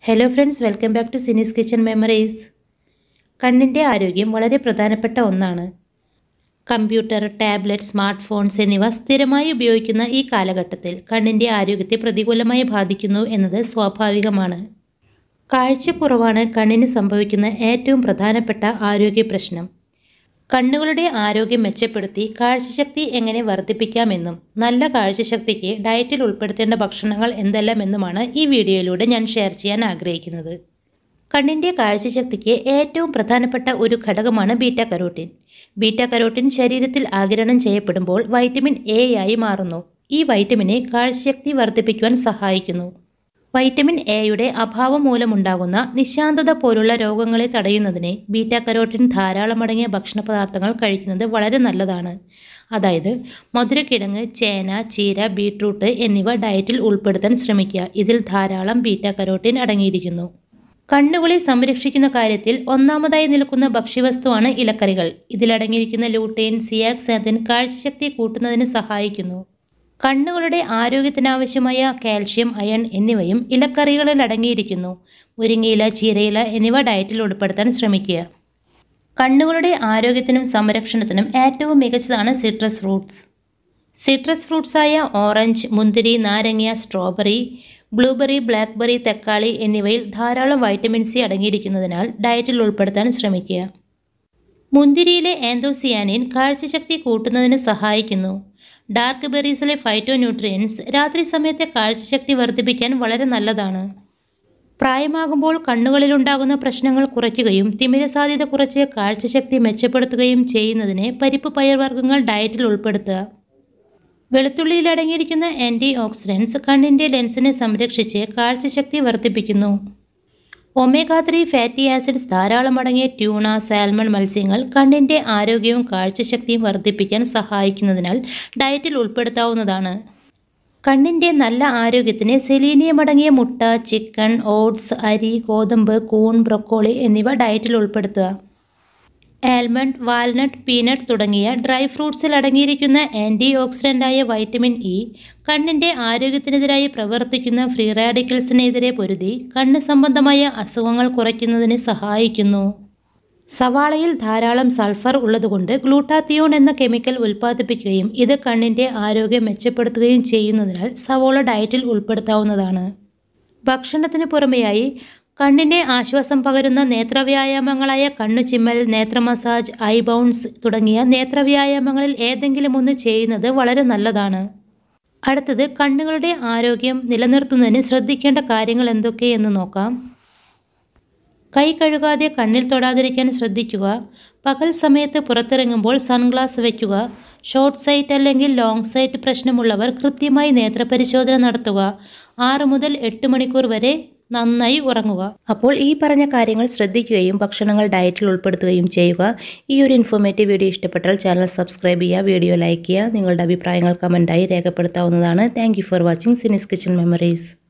hello friends welcome back to Sini's kitchen memories കണ്ണിൻ്റെ ആരോഗ്യം വളരെ പ്രധാനപ്പെട്ട ഒന്നാണ് കമ്പ്യൂട്ടർ ടാബ്ലറ്റ് സ്മാർട്ട് ഫോൺസ് എന്നിവ സ്ഥിരമായി ഉപയോഗിക്കുന്ന ഈ കാലഘട്ടത്തിൽ കണ്ണിൻ്റെ ആരോഗ്യത്തെ പ്രതികൂലമായി ബാധിക്കുന്നു എന്നത് സ്വാഭാവികമാണ് കാഴ്ചക്കുറവാണ് കണ്ണിന് സംഭവിക്കുന്ന ഏറ്റവും പ്രധാനപ്പെട്ട ആരോഗ്യ പ്രശ്നം കണ്ണുകളുടെ ആരോഗ്യം മെച്ചപ്പെടുത്തി കാഴ്ചശക്തി എങ്ങനെ വർദ്ധിപ്പിക്കാമെന്നും നല്ല കാഴ്ചശക്തിക്ക് ഡയറ്റിൽ ഉൾപ്പെടുത്തേണ്ട ഭക്ഷണങ്ങൾ എന്തെല്ലാമെന്നുമാണ് ഈ വീഡിയോയിലൂടെ ഞാൻ ഷെയർ ചെയ്യാൻ ആഗ്രഹിക്കുന്നത് കണ്ണിൻ്റെ കാഴ്ചശക്തിക്ക് ഏറ്റവും പ്രധാനപ്പെട്ട ഒരു ഘടകമാണ് ബീറ്റ കരോട്ടിൻ ബീറ്റ കരോട്ടിൻ ശരീരത്തിൽ ആഗിരണം ചെയ്യപ്പെടുമ്പോൾ വൈറ്റമിൻ എ ആയി മാറുന്നു ഈ വൈറ്റമിനെ കാഴ്ചശക്തി വർദ്ധിപ്പിക്കുവാൻ സഹായിക്കുന്നു വൈറ്റമിൻ എയുടെ അഭാവം മൂലമുണ്ടാകുന്ന നിശാന്തത പോലുള്ള രോഗങ്ങളെ തടയുന്നതിന് ബീറ്റ കരോട്ടിൻ ധാരാളമടങ്ങിയ ഭക്ഷണ പദാർത്ഥങ്ങൾ കഴിക്കുന്നത് വളരെ നല്ലതാണ് അതായത് മധുരക്കിഴങ്ങ് ചേന ചീര ബീട്രൂട്ട് എന്നിവ ഡയറ്റിൽ ഉൾപ്പെടുത്താൻ ശ്രമിക്കുക ഇതിൽ ധാരാളം ബീറ്റ കരോട്ടിൻ അടങ്ങിയിരിക്കുന്നു കണ്ണുകളെ സംരക്ഷിക്കുന്ന കാര്യത്തിൽ ഒന്നാമതായി നിൽക്കുന്ന ഭക്ഷ്യവസ്തുവാണ് ഇലക്കറികൾ ഇതിലടങ്ങിയിരിക്കുന്ന ലൂട്ടേൻ സിയാക്സാന്തിൻ കാഴ്ചശക്തി കൂട്ടുന്നതിന് സഹായിക്കുന്നു കണ്ണുകളുടെ ആരോഗ്യത്തിനാവശ്യമായ കാൽഷ്യം അയൺ എന്നിവയും ഇലക്കറികളിൽ അടങ്ങിയിരിക്കുന്നു മുരിങ്ങയില ചീരയില എന്നിവ ഡയറ്റിൽ ഉൾപ്പെടുത്താൻ ശ്രമിക്കുക കണ്ണുകളുടെ ആരോഗ്യത്തിനും സംരക്ഷണത്തിനും ഏറ്റവും മികച്ചതാണ് സിട്രസ് ഫ്രൂട്ട്സ് സിട്രസ് ഫ്രൂട്ട്സായ ഓറഞ്ച് മുന്തിരി നാരങ്ങ സ്ട്രോബെറി ബ്ലൂബെറി ബ്ലാക്ക്ബെറി തക്കാളി എന്നിവയിൽ ധാരാളം വൈറ്റമിൻ സി അടങ്ങിയിരിക്കുന്നതിനാൽ ഡയറ്റിൽ ഉൾപ്പെടുത്താൻ ശ്രമിക്കുക മുന്തിരിയിലെ ആന്തോസിയാനിൻ കാഴ്ചശക്തി കൂട്ടുന്നതിന് സഹായിക്കുന്നു ഡാർക്ക് ബെറീസിലെ ഫൈറ്റോ ന്യൂട്രിയൻസ് രാത്രി സമയത്തെ കാഴ്ചശക്തി വർദ്ധിപ്പിക്കാൻ വളരെ നല്ലതാണ് പ്രായമാകുമ്പോൾ കണ്ണുകളിലുണ്ടാകുന്ന പ്രശ്നങ്ങൾ കുറയ്ക്കുകയും തിമിര സാധ്യത കുറച്ച് കാഴ്ചശക്തി മെച്ചപ്പെടുത്തുകയും ചെയ്യുന്നതിന് പരിപ്പ് പയർവർഗ്ഗങ്ങൾ ഡയറ്റിൽ ഉൾപ്പെടുത്തുക വെളുത്തുള്ളിയിൽ അടങ്ങിയിരിക്കുന്ന ആൻറ്റി ഓക്സിഡൻസ് കണ്ണിൻ്റെ ലെൻസിനെ സംരക്ഷിച്ച് കാഴ്ചശക്തി വർദ്ധിപ്പിക്കുന്നു ഒമേഗ ത്രീ ഫാറ്റി ആസിഡ്സ് ധാരാളം അടങ്ങിയ ട്യൂണ സാൽമൺ മത്സ്യങ്ങൾ കണ്ണിൻ്റെ ആരോഗ്യവും കാഴ്ചശക്തിയും വർദ്ധിപ്പിക്കാൻ സഹായിക്കുന്നതിനാൽ ഡയറ്റിൽ ഉൾപ്പെടുത്താവുന്നതാണ് കണ്ണിൻ്റെ നല്ല ആരോഗ്യത്തിന് സെലീനിയം അടങ്ങിയ മുട്ട ചിക്കൻ ഓട്സ് അരി ഗോതമ്പ് കൂൺ ബ്രൊക്കോളി എന്നിവ ഡയറ്റിൽ ഉൾപ്പെടുത്തുക ആൽമണ്ട് വാൽനട്ട് പീനട്ട് തുടങ്ങിയ ഡ്രൈ ഫ്രൂട്ട്സിൽ അടങ്ങിയിരിക്കുന്ന ആൻറ്റി ഓക്സിഡൻ്റായ വൈറ്റമിൻ ഇ കണ്ണിൻ്റെ ആരോഗ്യത്തിനെതിരായി പ്രവർത്തിക്കുന്ന ഫ്രീ റാഡിക്കൽസിനെതിരെ പൊരുതി കണ്ണ് സംബന്ധമായ അസുഖങ്ങൾ കുറയ്ക്കുന്നതിന് സഹായിക്കുന്നു സവാളയിൽ ധാരാളം സൾഫർ ഉള്ളതുകൊണ്ട് ഗ്ലൂട്ടാത്തിയോൺ എന്ന കെമിക്കൽ ഉൽപ്പാദിപ്പിക്കുകയും ഇത് കണ്ണിൻ്റെ ആരോഗ്യം മെച്ചപ്പെടുത്തുകയും ചെയ്യുന്നതിനാൽ സവോള ഡയറ്റിൽ ഉൾപ്പെടുത്താവുന്നതാണ് ഭക്ഷണത്തിന് പുറമെയായി കണ്ണിന് ആശ്വാസം പകരുന്ന നേത്രവ്യായാമങ്ങളായ കണ്ണു ചിമ്മൽ നേത്ര മസാജ് ഐ ബൗൺസ് തുടങ്ങിയ നേത്രവ്യായാമങ്ങളിൽ ഏതെങ്കിലും ഒന്ന് ചെയ്യുന്നത് വളരെ നല്ലതാണ് അടുത്തത് കണ്ണുകളുടെ ആരോഗ്യം നിലനിർത്തുന്നതിന് ശ്രദ്ധിക്കേണ്ട കാര്യങ്ങൾ എന്തൊക്കെയെന്ന് നോക്കാം കൈ കഴുകാതെ കണ്ണിൽ തൊടാതിരിക്കാൻ ശ്രദ്ധിക്കുക പകൽ സമയത്ത് പുറത്തിറങ്ങുമ്പോൾ സൺഗ്ലാസ് വയ്ക്കുക ഷോർട്ട് സൈറ്റ് അല്ലെങ്കിൽ ലോങ് സൈറ്റ് പ്രശ്നമുള്ളവർ കൃത്യമായി നേത്രപരിശോധന നടത്തുക ആറ് മുതൽ എട്ട് മണിക്കൂർ വരെ നന്നായി ഉറങ്ങുക അപ്പോൾ ഈ പറഞ്ഞ കാര്യങ്ങൾ ശ്രദ്ധിക്കുകയും ഭക്ഷണങ്ങൾ ഡയറ്റിൽ ഉൾപ്പെടുത്തുകയും ചെയ്യുക ഈ ഒരു ഇൻഫോർമേറ്റീവ് വീഡിയോ ഇഷ്ടപ്പെട്ടാൽ ചാനൽ സബ്സ്ക്രൈബ് ചെയ്യുക വീഡിയോ ലൈക്ക് ചെയ്യുക നിങ്ങളുടെ അഭിപ്രായങ്ങൾ കമൻറ്റായി രേഖപ്പെടുത്താവുന്നതാണ് thank for watching Sini's kitchen memories